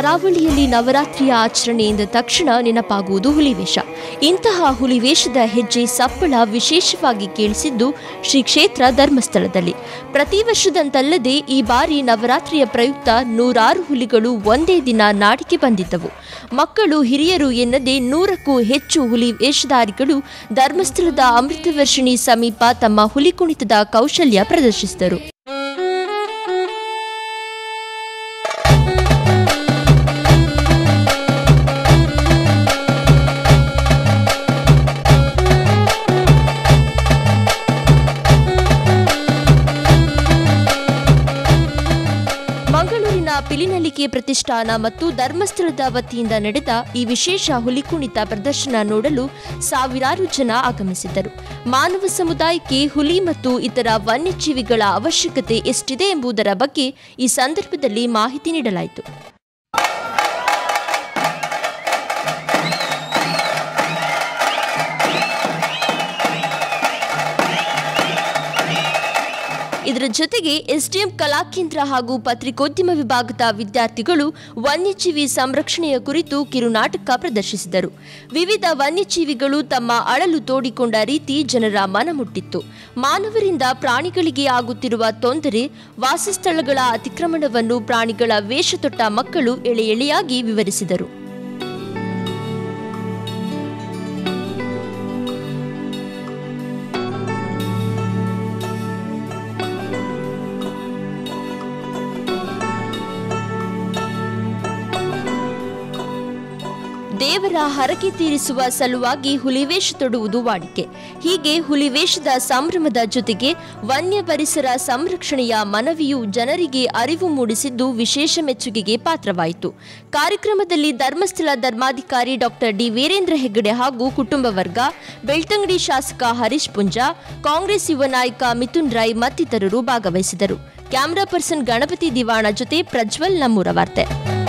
ಕರಾವಳಿಯಲ್ಲಿ ನವರಾತ್ರಿಯ ಆಚರಣೆ ಎಂದ ತಕ್ಷಣ ನೆನಪಾಗುವುದು ಹುಲಿವೇಷ ಇಂತಹ ಹುಲಿವೇಷದ ಹೆಜ್ಜೆ ಸಪ್ಪಳ ವಿಶೇಷವಾಗಿ ಕೇಳಿಸಿದ್ದು ಶ್ರೀ ಕ್ಷೇತ್ರ ಧರ್ಮಸ್ಥಳದಲ್ಲಿ ಪ್ರತಿ ವರ್ಷದಂತಲ್ಲದೆ ಈ ಬಾರಿ ನವರಾತ್ರಿಯ ಪ್ರಯುಕ್ತ ನೂರಾರು ಹುಲಿಗಳು ಒಂದೇ ದಿನ ನಾಡಿಗೆ ಬಂದಿದ್ದವು ಮಕ್ಕಳು ಹಿರಿಯರು ಎನ್ನದೇ ನೂರಕ್ಕೂ ಹೆಚ್ಚು ಹುಲಿ ವೇಷಧಾರಿಗಳು ಧರ್ಮಸ್ಥಳದ ಅಮೃತವರ್ಷಿಣಿ ಸಮೀಪ ತಮ್ಮ ಹುಲಿ ಕುಣಿತದ ಕೌಶಲ್ಯ ಪ್ರದರ್ಶಿಸಿದರು ಮಂಗಳೂರಿನ ಪಿಲಿನಲಿಕೆ ಪ್ರತಿಷ್ಠಾನ ಮತ್ತು ಧರ್ಮಸ್ಥಳದ ವತಿಯಿಂದ ನಡೆದ ಈ ವಿಶೇಷ ಹುಲಿ ಕುಣಿತ ಪ್ರದರ್ಶನ ನೋಡಲು ಸಾವಿರಾರು ಜನ ಆಗಮಿಸಿದ್ದರು ಮಾನವ ಸಮುದಾಯಕ್ಕೆ ಹುಲಿ ಮತ್ತು ಇತರ ವನ್ಯಜೀವಿಗಳ ಅವಶ್ಯಕತೆ ಎಷ್ಟಿದೆ ಎಂಬುದರ ಬಗ್ಗೆ ಈ ಸಂದರ್ಭದಲ್ಲಿ ಮಾಹಿತಿ ನೀಡಲಾಯಿತು ಇದರ ಜೊತೆಗೆ ಎಸ್ಡಿಎಂ ಕಲಾಕೇಂದ್ರ ಹಾಗೂ ಪತ್ರಿಕೋದ್ಯಮ ವಿಭಾಗದ ವಿದ್ಯಾರ್ಥಿಗಳು ವನ್ಯಜೀವಿ ಸಂರಕ್ಷಣೆಯ ಕುರಿತು ಕಿರುನಾಟಕ ಪ್ರದರ್ಶಿಸಿದರು ವಿವಿಧ ವನ್ಯಜೀವಿಗಳು ತಮ್ಮ ಅಳಲು ತೋಡಿಕೊಂಡ ರೀತಿ ಜನರ ಮನಮುಟ್ಟಿತ್ತು ಮಾನವರಿಂದ ಪ್ರಾಣಿಗಳಿಗೆ ಆಗುತ್ತಿರುವ ತೊಂದರೆ ವಾಸಸ್ಥಳಗಳ ಅತಿಕ್ರಮಣವನ್ನು ಪ್ರಾಣಿಗಳ ವೇಷ ತೊಟ್ಟ ಮಕ್ಕಳು ಎಳೆ ಎಳೆಯಾಗಿ ವಿವರಿಸಿದರು ದೇವರ ಹರಕೆ ತೀರಿಸುವ ಸಲುವಾಗಿ ಹುಲಿವೇಷ ತೊಡುವುದು ವಾಡಿಕೆ ಹೀಗೆ ಹುಲಿವೇಷದ ಸಂಭ್ರಮದ ಜೊತೆಗೆ ವನ್ಯ ಪರಿಸರ ಸಂರಕ್ಷಣೆಯ ಮನವಿಯು ಜನರಿಗೆ ಅರಿವು ಮೂಡಿಸಿದ್ದು ವಿಶೇಷ ಮೆಚ್ಚುಗೆಗೆ ಪಾತ್ರವಾಯಿತು ಕಾರ್ಯಕ್ರಮದಲ್ಲಿ ಧರ್ಮಸ್ಥಳ ಧರ್ಮಾಧಿಕಾರಿ ಡಾಕ್ಟರ್ ಡಿ ವೀರೇಂದ್ರ ಹೆಗ್ಗಡೆ ಹಾಗೂ ಕುಟುಂಬ ವರ್ಗ ಬೆಳ್ತಂಗಡಿ ಶಾಸಕ ಹರೀಶ್ ಪುಂಜಾ ಕಾಂಗ್ರೆಸ್ ಯುವ ನಾಯಕ ಮಿಥುನ್ ರೈ ಮತ್ತಿತರರು ಭಾಗವಹಿಸಿದರು ಕ್ಯಾಮರಾ ಪರ್ಸನ್ ಗಣಪತಿ ದಿವಾಣ ಜೊತೆ ಪ್ರಜ್ವಲ್ ನಮ್ಮೂರ ವಾರ್ತೆ